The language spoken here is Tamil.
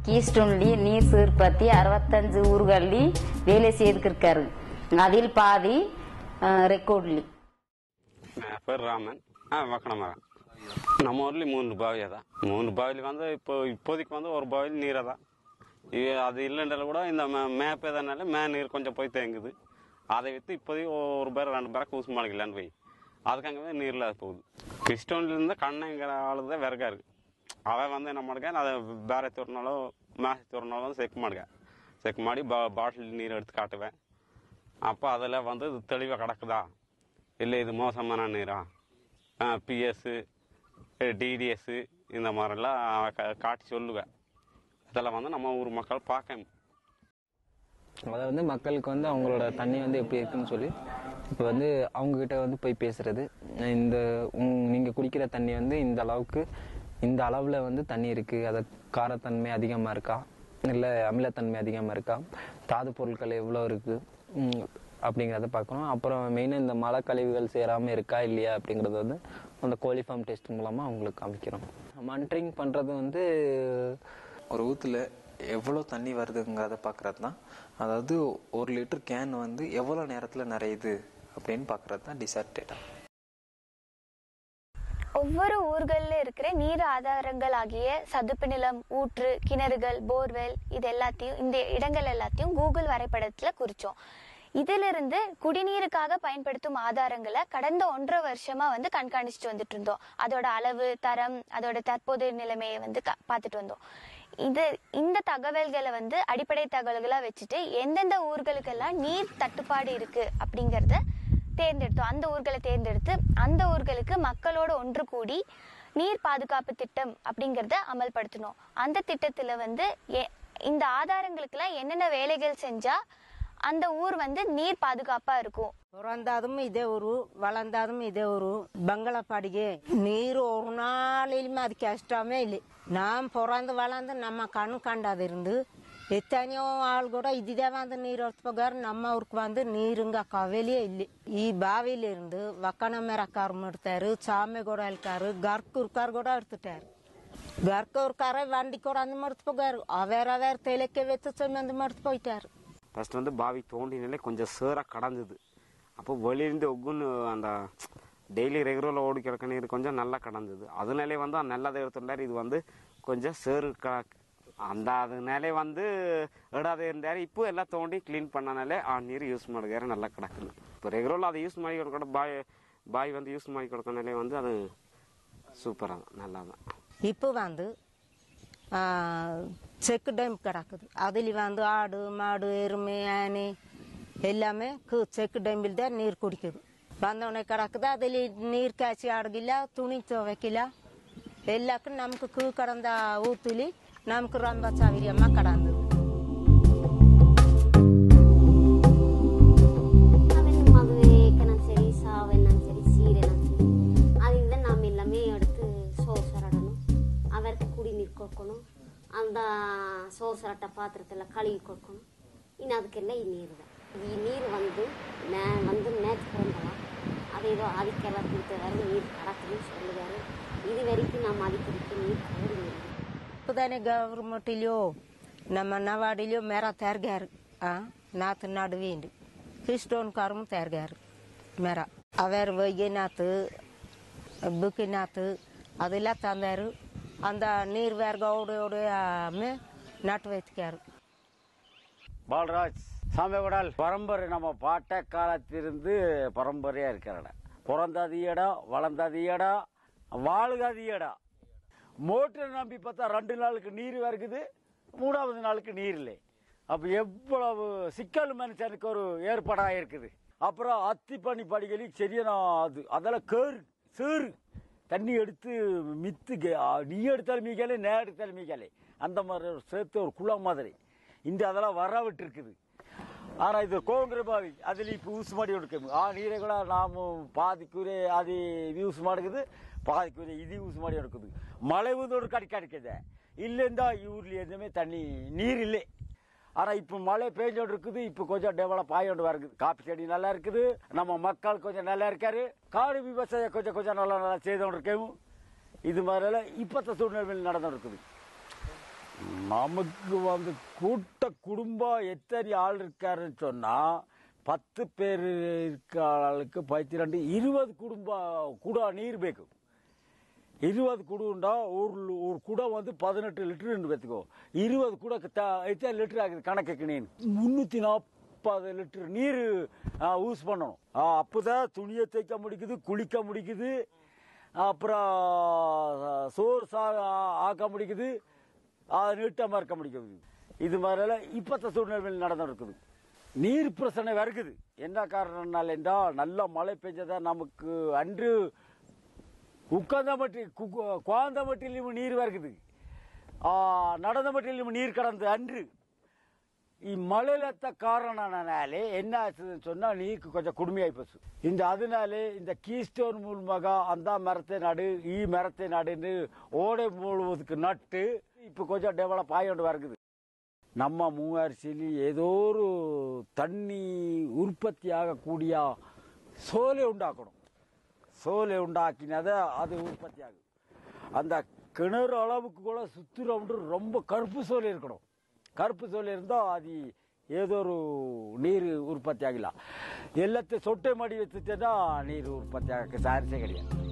கீஸ்டோன்லயும் நீர் சீர்பத்தி அறுபத்தஞ்சு ஊர்கள்லயும் வேலை செய்துக்கிருக்காரு அதில் பாதி ரெக்கார்ட்லி என் பேர் ராமன் ஆ வக்கணமரம் நம்ம ஊர்லேயும் மூணு பாவியா தான் மூணு பாவியில் வந்து இப்போ இப்போதைக்கு வந்து ஒரு பாவியில் நீரை தான் இது அது இல்லைன்றால கூட இந்த மே- மேப் எதனால மே நீர் கொஞ்சம் போய் தேங்குது அதை விற்று இப்போதைக்கு ஒரு பேர் ரெண்டு பேரை ஊசி மாளிகலான்னு போய் அதுக்காகவே நீர் இல்லாத போகுது கிறிஸ்டோன்லேருந்து கண்ணங்கிற ஆளு தான் விறகாரு அவன் வந்து என்ன ಮಾಡ್ಕ அதை ಬೇರೆ ತೋರ್ನಾಲೋ மேசை தோறினாலும் செக் மாடுங்க செக் ಮಾಡಿ பா பாட்டில் நீர் எடுத்து காட்டுவேன் அப்போ அதில் வந்து இது தெளிவாக கிடக்குதா இல்லை இது மோசமான நீரா பிஎஸ்ஸு டிடிஎஸ்ஸு இந்த மாதிரிலாம் கா- காட்டி சொல்லுவேன் இதெல்லாம் வந்து நம்ம ஊர் மக்கள் பார்க்க அதை வந்து மக்களுக்கு வந்து அவங்களோட தண்ணி வந்து எப்படி இருக்குன்னு சொல்லி இப்போ வந்து அவங்க கிட்ட வந்து போய் பேசுறது இந்த உங்- நீங்க குடிக்கிற தண்ணி வந்து இந்த அளவுக்கு இந்த அளவுல வந்து தண்ணி இருக்கு அது காரத்தன்மை அதிகமா இருக்கா இல்ல அமிலத்தன்மை அதிகமா இருக்கா தாது பொருட்கள் எவ்வளவு இருக்கு உம், அப்படிங்கிறத பார்க்கணும் அப்புறம் மெயினாக இந்த மழை கழிவுகள் சேராம இருக்கா இல்லையா அப்படிங்கறது வந்து அந்த கோழிஃபார்ம் டெஸ்ட் மூலமா அவங்களுக்கு காமிக்கிறோம் மானிட்டரிங் பண்றது வந்து ஒரு ஊத்துல எவ்வளோ தண்ணி வருதுங்கிறத பார்க்கறது தான் அதாவது ஒரு லிட்டர் கேன் வந்து எவ்வளோ நேரத்தில் நிறையுது அப்படின்னு பார்க்கறது தான் டிசார்ட் டேட்டா ஒவ்வொரு ஊர்கள்ல இருக்கிற நீர் ஆதாரங்கள் ஆகிய சதுப்பு நிலம் ஊற்று கிணறுகள் போர்வெல் இது எல்லாத்தையும் இந்த இடங்கள் எல்லாத்தையும் கூகுள் வரைபடத்துல குறிச்சோம் இதிலிருந்து குடிநீருக்காக பயன்படுத்தும் ஆதாரங்களை கடந்த ஒன்றரை வருஷமா வந்து கண்காணிச்சுட்டு வந்துட்டு இருந்தோம் அதோட அளவு தரம் அதோட தற்போதைய நிலைமையை வந்து க- பார்த்துட்டு வந்தோம் இது இந்த தகவல்களை வந்து அடிப்படை தகவல்களா வச்சுட்டு எந்தெந்த ஊர்களுக்கெல்லாம் நீர் தட்டுப்பாடு இருக்கு அப்படிங்கறத தேர்ந்தெடுத்தோம் அந்த ஊர்களை தேர்ந்தெடுத்து அந்த ஊர்களுக்கு மக்களோட ஒன்று கூடி நீர் பாதுகாப்பு திட்டம் அப்படிங்கறத அமல்படுத்தணும் அந்த திட்டத்துல வந்து எ- இந்த ஆதாரங்களுக்கெல்லாம் என்னென்ன வேலைகள் செஞ்சா அந்த ஊர் வந்து நீர் பாதுகாப்பா இருக்கும் பிறந்ததும் இதே ஊரு வளர்ந்ததும் இதே ஊரு பங்களாப்பாடிಗೆ ನೀರು ஒரு நாளிலுமே அது கஷ்டமே இல்லை நாம் பிறந்து வளர்ந்து நம்ம கண் கண்டாதிருந்து எத்தனையோ ஆள் கூட இதுதே வந்து நீர் எடுத்து போகாரு நம்ம ஊருக்கு வந்து நீருங்க கவலையே இல்லை ಈ ಬಾವಿಲಿருந்து ವಕ್ಕಣ ಮೇರಕ್ಕಾರು ಮಾಡ್ತಾರೆ ಚಾಮೆ ಕೂಡ ಹೇಳ್ಕಾರು ಗರ್ಕುರ್ಕಾರು ಕೂಡ எடுத்துட்டாரு గర్కూర్కారే వండి కూడా అందు మడుతు పోగారు అవేరు అవేరు తేలికే వెచ్చు మంది మడుతు పోయిటారు ஃபர்ஸ்ட் வந்து பாவி தோண்டினாலே கொஞ்சம் சேராக கடந்தது அப்போ வெளியிருந்து ஒவ்வொன்று அந்த டெய்லி ரெகுலரில் ஓடி கிடக்க நீர் கொஞ்சம் நல்லா கடந்தது அதனாலே வந்து நல்லதை எடுத்துட்டார் இது வந்து கொஞ்சம் சேறு க அந்த அதனாலே வந்து இடாத இருந்தார் இப்போ எல்லாம் தோண்டி க்ளீன் பண்ணனாலே ಆ ನೀರು ಯೂಸ್ ಮಾಡಿದಾರೆ நல்லா கிடக்குது இப்போ ரெகுலரில் அதை யூஸ் ಮಾಡಿ ಕೊಡ್ಕೊಂಡು ಬಾಯ್ ಬಾಯ್ வந்து யூஸ் ಮಾಡಿ ಕೊಡ್ಕೊಂಡಾலே வந்து அது சூப்பராக தான் நல்லா தான் இப்போ வந்து ஆ, செக்கு டைம் கிடக்குது அதில் வந்து ஆடு மாடு எருமை ஆனை எல்லாமே கு- செக்கு டைமில் தான் நீர் குடிக்குது வந்தவொடனே கிடக்குது அதில் நீர் காய்ச்சி ஆடுகிಲ್ಲ துணி துவைக்கல எல்லாக்கும் நமக்கு கீ கடந்த ஊத்துலி நமக்கு ரொம்ப சௌகரியமாக கடந்தது அவன் மதுவேக்கணும் சரி சாவெல்லாம் சரி சீரெல்லாம் சரி அதில் நாம் எல்லாமே எடுத்து சோறு சரடணும் அவருக்கு குடிநீர் கொடுக்கணும் அந்த சோறு சரட்ட பாத்திரத்தில் கழுவி கொடுக்கணும் இன்னும் அதுக்கெல்லாம் ಈ ನೀರು தான் ಈ ನೀರು வந்து நே வந்து நேற்று பிறந்தலாம் அது ஏதோ அதுக்கெல்லாம் கொடுத்தவாரு நீர் கிடக்குதுன்னு சொல்லுவார் இது வரைக்கும் நாம் அதுக்கு நீர் கவர்ந்து இப்போதானே கவர்மெண்ட்லேயோ நம்ம நவாடிலையோ மேரா தேர்காரு ஆ நாத்து நடுவேண்டு கிறிஸ்டோன்காரும் தேர்காரு மேரா அவர் வைகநாத்து புக்கிநாத்து அதெல்லாம் தந்தாரு அந்த நீர் வேர்கோடு நட்டு வைத்துக்காரு பால்ராஜ் சாமியகுடால் பரம்பரை நம்ம பாட்ட காலத்திலிருந்து பரம்பரையா இருக்கிற இடம் பிறந்தது இடம் வளர்ந்தது இடம் வாழ்காது இடம் மோட்டர் நம்பி பார்த்தா ரெண்டு நாளுக்கு நீர் வருகுது மூணாவது நாளுக்கு நீர் இல்லை அப்போ எவ்வளவு சிக்கல் மனுஷனுக்கு ஒரு ஏற்பாடாக இருக்குது அப்புறம் அத்திப்பனி படிகளி சரியான அது அதெல்லாம் கேறு சேறு தண்ணி எடுத்து மித்து கே- ஆ, நீ எடுத்தாலும் மீக்கலே நான் எடுத்தாலும் மீக்கலே அந்த மாதிரி ஒரு சேர்த்து ஒரு குளம் மாதிரி இந்த அதெல்லாம் வர விட்டு இருக்குது ஆனா இது கோங்கிற ಬಾವಿ ಅದಲ್ಲಿ ಯೂಸ್ ಮಾಡಿ ಹುಡುಕಬೇಕು ಆ ನೀರುಗಳ ನಾವು ಪಾದಿಕೂರೆ ಅದು ಯೂಸ್ ಮಾಡುದು ಪಾದಿಕೂರೆ ಇದು ಯೂಸ್ ಮಾಡಿ ಹುಡುಕುದು ಮಳೆ ಒಂದು ಕಡಿ கிடைக்குது இல்லைந்தா ஊர்ல எதுவுமே தண்ணி நீர் இல்லை ஆனா இப்ப மழை பெஞ்சோடு இருக்குது இப்ப கொஞ்சம் டெவலப் ஆகியோண்டு வருது காப்பி செடி நல்லா இருக்குது நம்ம மக்கள் கொஞ்சம் நல்லா இருக்காரு காடு விவசாயம் கொஞ்சம் கொஞ்சம் நல்லா நல்லா செய்தோண்டு இருக்கேன் இது மாதிரிலாம் இப்பத்த சூழ்நிலையில் நடந்து இருக்குது நமக்கு வந்து கூட்ட குடும்பம் எத்தனை ஆள் இருக்காருன்னு சொன்னா பத்து பேர் இருக்க ஆளுக்கு பத்து ரெண்டு இருபது குடும்பம் கூட நீர் பேக்கும் இருபது குடுண்டா ஒரு ஒரு குடம் வந்து பதினெட்டு லிட்டருன்னு பார்த்துக்கோ இருபது குட எத்தனை லிட்டர் ஆகுது கணக்குக்கு நீ முந்நூற்றி நாற்பது லிட்டர் நீர் யூஸ் பண்ணணும் ஆ, அப்பதான் துணியை தைக்க முடிக்குது குளிக்க முடிக்குது அப்புறம் சோறு சா ஆக்க முடிக்குது அது நீட்டமாக இருக்க முடிக்குது இது மாதிரிலாம் இப்பத்த சூழ்நிலையில் நடந்து இருக்குது நீர் பிரச்சனை வருகுது என்ன காரணம்னால என்றால் நல்ல மழை பெஞ்சதா நமக்கு அன்று உட்கார்ந்த மட்டி குவாந்த மட்டிலும் நீர் வருகுது ஆ, நடந்த மட்டிலும் நீர் கடந்து அன்று இம்மழையிலத்த காரணனாலே என்ன ஆச்சுன்னு சொன்னா நீருக்கு கொஞ்சம் குடுமையாகி போச்சு இந்த அதனாலே இந்த கீஸ்டோன் மூலமாக அந்த மரத்தை நடு ஈ மரத்தை நடுன்னு ஓடை முழுவதுக்கு நட்டு இப்போ கொஞ்சம் டெவலப் ஆகிட்டு வருகுது நம்ம மூவாரிசியில் ஏதோ ஒரு தண்ணி உற்பத்தி ஆகக்கூடிய சோலை உண்டாக்கணும் சோலை உண்டாக்கினத அது உற்பத்தி ஆகும் அந்த கிணறு அளவுக்கு கூட சுற்றுறவுண்டு ரொம்ப கருப்பு சோலை இருக்கணும் கருப்பு சோலை இருந்தால் அது ஏதோ ஒரு நீர் உற்பத்தி ஆகலாம் எல்லாத்தையும் சொட்டை மாடி வச்சுட்டேன்னா நீர் உற்பத்தி ஆக சான்ஸே கிடையாது